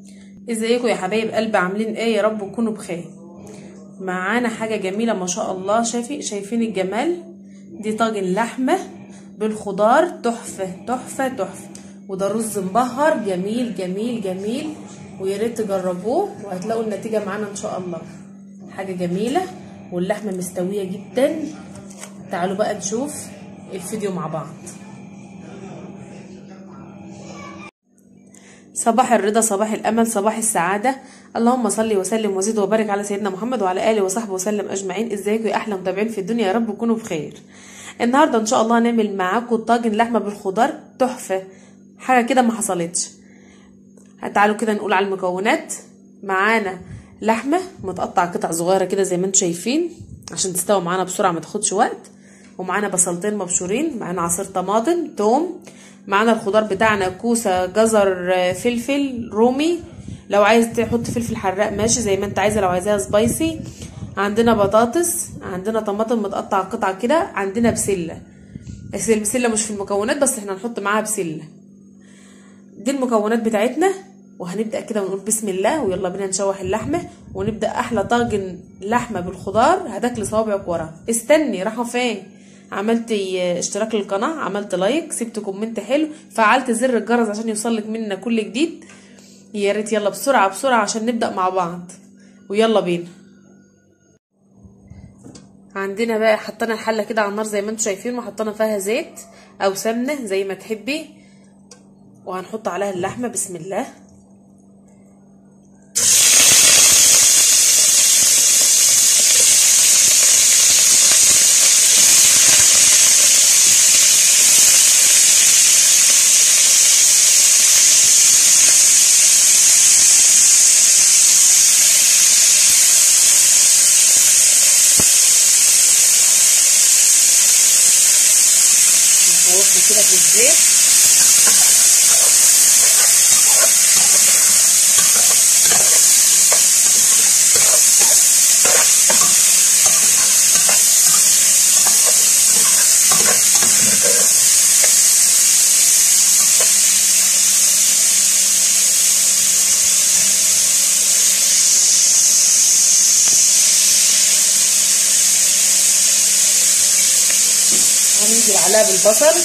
ازيكم يا حبايب قلبي عاملين ايه يا رب تكونوا بخير معانا حاجة جميلة ما شاء الله شايفين شايفين الجمال دي طاجن لحمة بالخضار تحفة تحفة تحفة وده رز مبهر جميل جميل جميل ويا ريت تجربوه وهتلاقوا النتيجة معانا ان شاء الله حاجة جميلة واللحمة مستوية جدا تعالوا بقى نشوف الفيديو مع بعض صباح الرضا صباح الامل صباح السعاده اللهم صل وسلم وزد وبارك على سيدنا محمد وعلى اله وصحبه وسلم اجمعين ازيكم يا احلى متابعين في الدنيا يا رب تكونوا بخير النهارده ان شاء الله هنعمل معاكم طاجن لحمه بالخضار تحفه حاجه كده ما حصلتش تعالوا كده نقول على المكونات معانا لحمه متقطع قطع صغيره كده زي ما انتم شايفين عشان تستوي معانا بسرعه ما تاخدش وقت ومعانا بصلتين مبشورين معانا عصير طماطم توم معانا الخضار بتاعنا كوسه جزر فلفل رومي لو عايز تحط فلفل حراق ماشي زي ما انت عايزه لو عايزاها سبايسي عندنا بطاطس عندنا طماطم متقطع قطع كده عندنا بسله بس البسله مش في المكونات بس احنا هنحط معاها بسله دي المكونات بتاعتنا وهنبدا كده ونقول بسم الله ويلا بينا نشوح اللحمه ونبدا احلى طاجن لحمه بالخضار هتاكلي صوابعك ورا استني رايحه فين عملت اشتراك للقناه عملت لايك سبت كومنت حلو فعلت زر الجرس عشان يوصلك مننا كل جديد يا ريت يلا بسرعه بسرعه عشان نبدا مع بعض ويلا بينا عندنا بقى حطينا الحله كده على النار زي ما انتم شايفين وحطينا فيها زيت او سمنه زي ما تحبي وهنحط عليها اللحمه بسم الله نشوحها كده في الزيت هننزل عليها بالبصل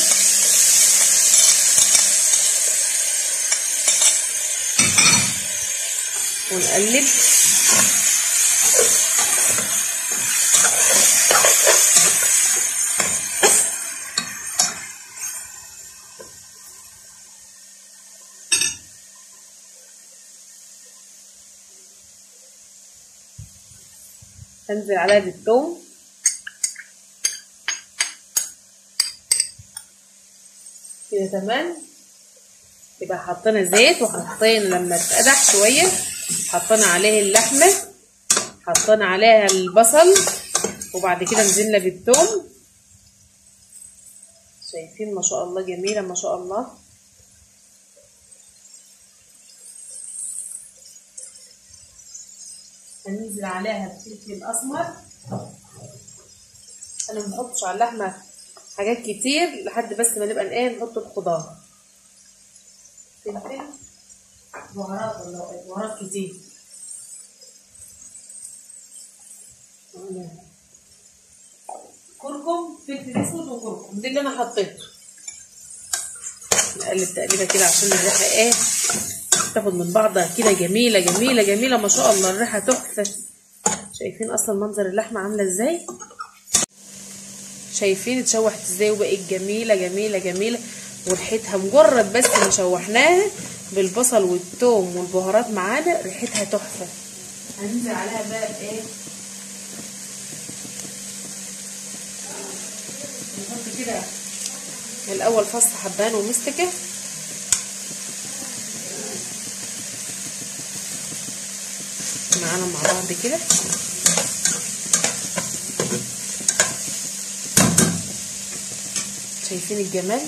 ونقلب هنزل عليها بالثوم كده تمام يبقى حطينا زيت وحطينا لما اتقدح شويه حطينا عليه اللحمه حطينا عليها البصل وبعد كده نزلنا بالثوم شايفين ما شاء الله جميله ما شاء الله هننزل عليها الفلفل الاسمر انا ما بحطش على اللحمه حاجات كتير لحد بس ما نبقى ايه نحط الخضار فلفل بهارات ولا بهارات كتير كركم فلفل اسود وكركم دي اللي انا حطيته نقلب تقليبه كده عشان الريحه ايه تاخد من بعضها كده جميله جميله جميله ما شاء الله الريحه تحفه شايفين اصلا منظر اللحمه عامله ازاي شايفين اتشوحت ازاي وبقت جميله جميله جميله وريحتها مجرد بس ما شوحناها بالبصل والثوم والبهارات معانا ريحتها تحفه هننزل عليها بقى بايه نحط كده الاول فص حبان ومستكه معانا مع بعض كده شايفين الجمال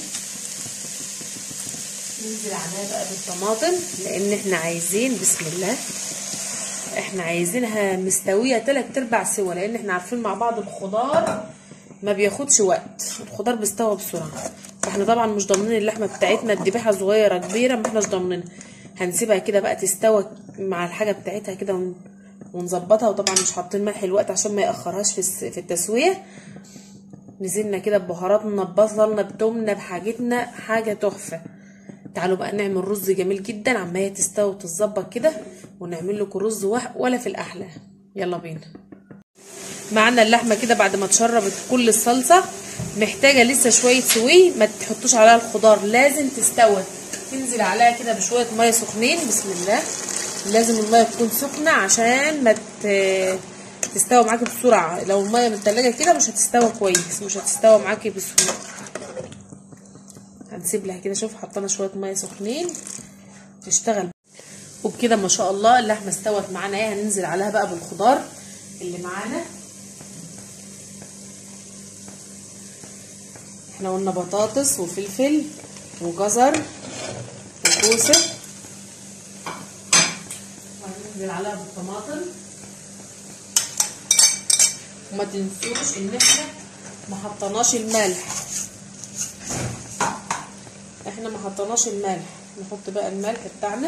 ننزل عليها بقى بالطماطم لان احنا عايزين بسم الله احنا عايزينها مستويه تلات ارباع سوا لان احنا عارفين مع بعض الخضار ما بياخدش وقت الخضار بيستوى بسرعه فاحنا طبعا مش ضامنين اللحمه بتاعتنا الذبيحه صغيره كبيره ما احناش ضامنينها هنسيبها كده بقى تستوى مع الحاجه بتاعتها كده ون- ونظبطها وطبعا مش حاطين ملح الوقت عشان ما ياخرهاش في الس- في التسويه نزلنا كده ببهاراتنا ببصلنا بتومنا بحاجتنا حاجه تحفه تعالوا بقى نعمل رز جميل جدا عما هي تستوي وتتظبط كده ونعمل لكم رز وح- ولا في الاحلى يلا بينا معانا اللحمه كده بعد ما اتشربت كل الصلصه محتاجه لسه شويه سوي ما تحطوش عليها الخضار لازم تستوي تنزل عليها كده بشويه ميه سخنين بسم الله لازم الميه تكون سخنه عشان ما ت- تستوي معاكي بسرعه لو الميه متلجه كده مش هتستوي كويس مش هتستوي معاكي بسهوله هنسيب لها كده شوف حطينا شويه ميه سخنين تشتغل وبكده ما شاء الله اللحمه استوت معانا ايه هننزل عليها بقى بالخضار اللي معانا احنا قلنا بطاطس وفلفل وجزر وكوسه وهننزل عليها بالطماطم وما تنسوش ان احنا ما حطيناش الملح احنا ما حطيناش الملح نحط بقى الملح بتاعنا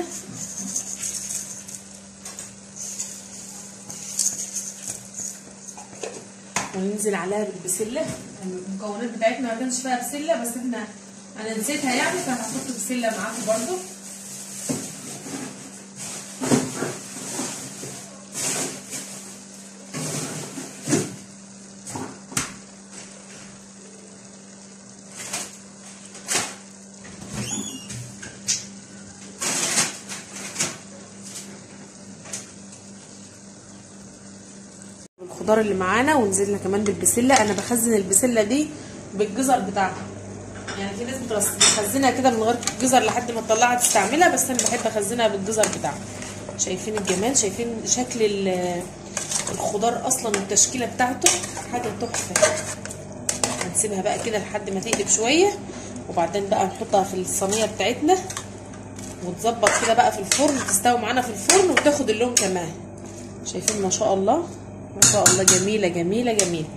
وننزل عليها بالبسله المكونات بتاعتنا ما كانش فيها بسله بس احنا انا نسيتها يعني فهحط بسله معاكم برضو الخضار اللي معانا ونزلنا كمان بالبسله انا بخزن البسله دي بالجزر بتاعها يعني في ناس بترص- بتخزنها كده من غير جزر لحد ما تطلعها تستعملها بس انا بحب اخزنها بالجزر بتاعها شايفين الجمال شايفين شكل ال- الخضار اصلا والتشكيله بتاعته حاجه تحفه هنسيبها بقى كده لحد ما تقلب شويه وبعدين بقى نحطها في الصينيه بتاعتنا وتظبط كده بقى في الفرن تستوي معانا في الفرن وتاخد اللون كمان شايفين ما شاء الله ما شاء الله جميله جميله جميله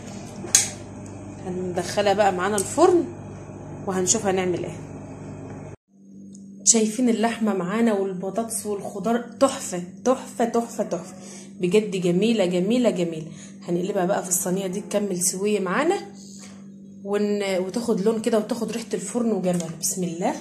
هندخلها بقى معانا الفرن وهنشوف هنعمل ايه شايفين اللحمه معانا والبطاطس والخضار تحفه تحفه تحفه تحفه بجد جميله جميله جميله هنقلبها بقى في الصينيه دي تكمل سويه معانا ون... وتاخد لون كده وتاخد ريحه الفرن وجمال بسم الله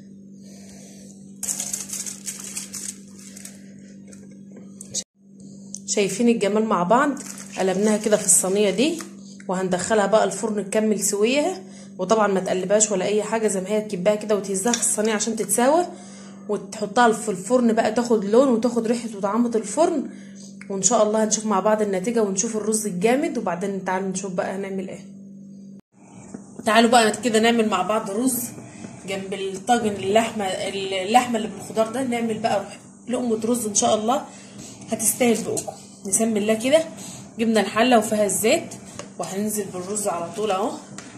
شايفين الجمال مع بعض قلبناها كده في الصينيه دي وهندخلها بقى الفرن تكمل سويها وطبعا ما تقلبهاش ولا اي حاجه زي ما هي تكبها كده وتهزها في الصينيه عشان تتساوى وتحطها في الفرن بقى تاخد لون وتاخد ريحه وطعامه الفرن وان شاء الله هنشوف مع بعض النتيجه ونشوف الرز الجامد وبعدين تعالوا نشوف بقى هنعمل ايه تعالوا بقى كده نعمل مع بعض رز جنب الطاجن اللحمه اللحمه اللي بالخضار ده نعمل بقى لقمه رز ان شاء الله هتستاهل بقكم نسمي الله كده جبنا الحله وفيها الزيت وهننزل بالرز على طول اهو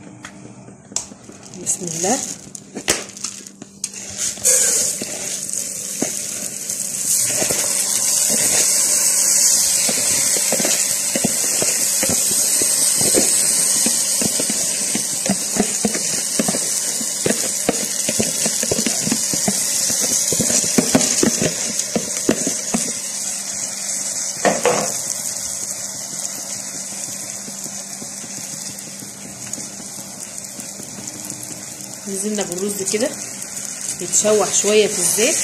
بسم الله نزلنا بالرز كده يتشوح شويه في الزيت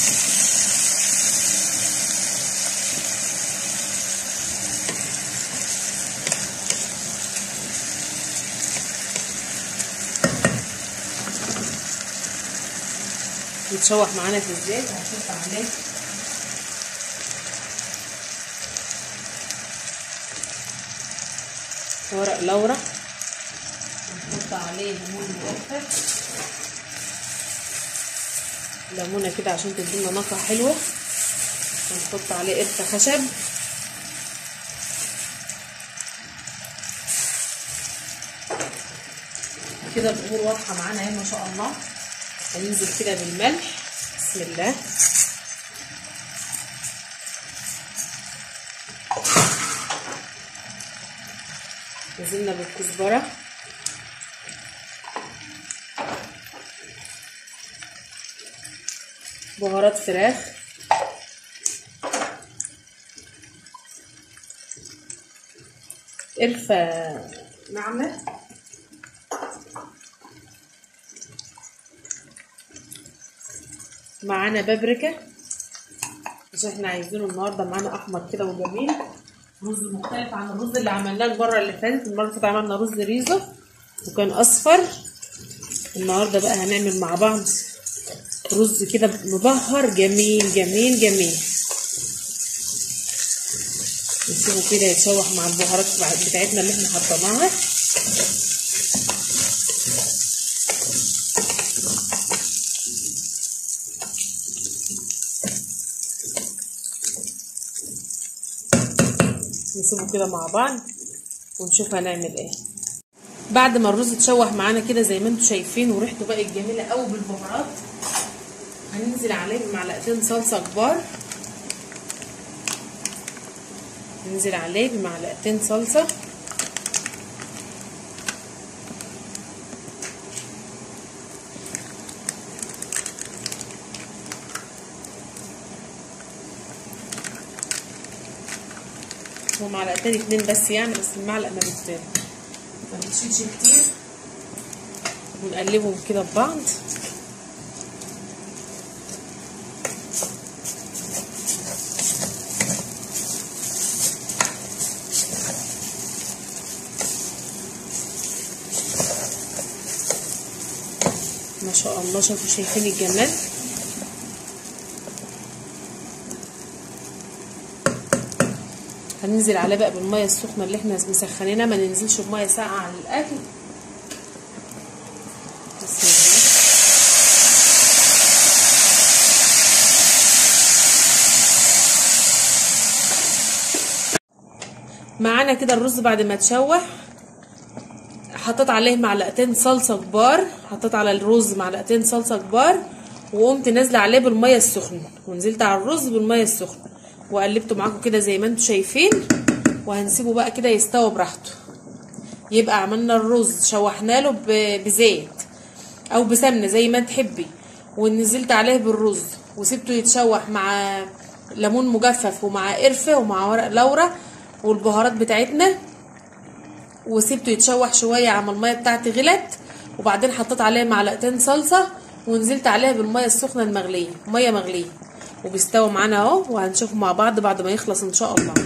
يتشوح معانا في الزيت هنحط عليه ورق لورا نحط عليه ليمون مجفف ليمونه كده عشان تدينا نكهه حلوه ونحط عليه قرفه خشب كده الامور واضحه معانا اهي ما شاء الله هننزل كده بالملح بسم الله نزلنا بالكزبره بهارات فراخ قرفة ناعمة معانا بابريكا عشان احنا عايزينه النهارده معانا احمر كده وجميل رز مختلف عن الرز اللي عملناه المره اللي فاتت المره اللي فاتت عملنا رز ريزو وكان اصفر النهارده بقى هنعمل مع بعض رز كده مبهر جميل جميل جميل نسيبه كده يتشوح مع البهارات بتاعتنا اللي احنا حطيناها نسيبه كده مع بعض ونشوف هنعمل ايه بعد ما الرز اتشوح معانا كده زي ما انتم شايفين وريحته بقت جميله قوي بالبهارات هننزل عليه بمعلقتين صلصه كبار ننزل عليه بمعلقتين صلصه هو معلقتين اتنين بس يعني بس المعلقه ما بت ما بتشيلش كتير ونقلبهم كده ببعض ما شاء الله شوفوا شايفين الجمال هننزل عليه بقى بالميه السخنه اللي احنا مسخنينها ما ننزلش بميه ساقعه على الاكل بسم الله معانا كده الرز بعد ما اتشوح حطيت عليه معلقتين صلصه كبار حطيت على الرز معلقتين صلصه كبار وقمت نازله عليه بالميه السخنه ونزلت على الرز بالميه السخنه وقلبته معاكم كده زي ما انتم شايفين وهنسيبه بقى كده يستوي براحته يبقى عملنا الرز شوحنا له بزيت او بسمنه زي ما تحبي ونزلت عليه بالرز وسبته يتشوح مع ليمون مجفف ومع قرفه ومع ورق لورا والبهارات بتاعتنا وسبته يتشوح شويه عما الميه بتاعتي غلت وبعدين حطيت عليه معلقتين صلصه ونزلت عليها بالميه السخنه المغليه ميه مغليه وبيستوى معانا اهو وهنشوفه مع بعض بعد ما يخلص ان شاء الله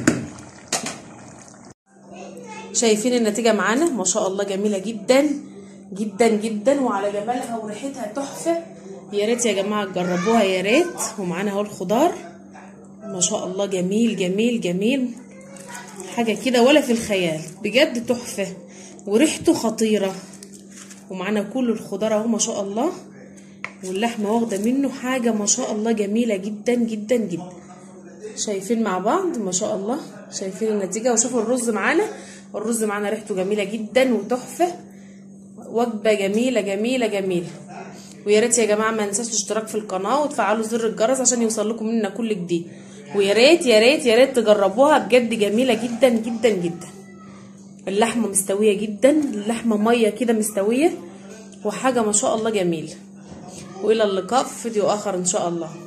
شايفين النتيجه معانا ما شاء الله جميله جدا جدا جدا وعلى جمالها وريحتها تحفه يا ريت يا جماعه تجربوها يا ريت ومعانا اهو الخضار ما شاء الله جميل جميل جميل حاجه كده ولا في الخيال بجد تحفه وريحته خطيره ومعانا كل الخضار اهو ما شاء الله واللحمه واخده منه حاجه ما شاء الله جميله جدا جدا جدا شايفين مع بعض ما شاء الله شايفين النتيجه وشوفوا الرز معانا الرز معانا ريحته جميله جدا وتحفه وجبه جميله جميله جميله ويا ريت يا جماعه ما ننساش الاشتراك في القناه وتفعلوا زر الجرس عشان يوصل لكم منا كل جديد ويا ريت يا ريت يا ريت تجربوها بجد جميله جدا جدا جدا اللحمه مستويه جدا اللحمه ميه كده مستويه وحاجه ما شاء الله جميله والى اللقاء في فيديو اخر ان شاء الله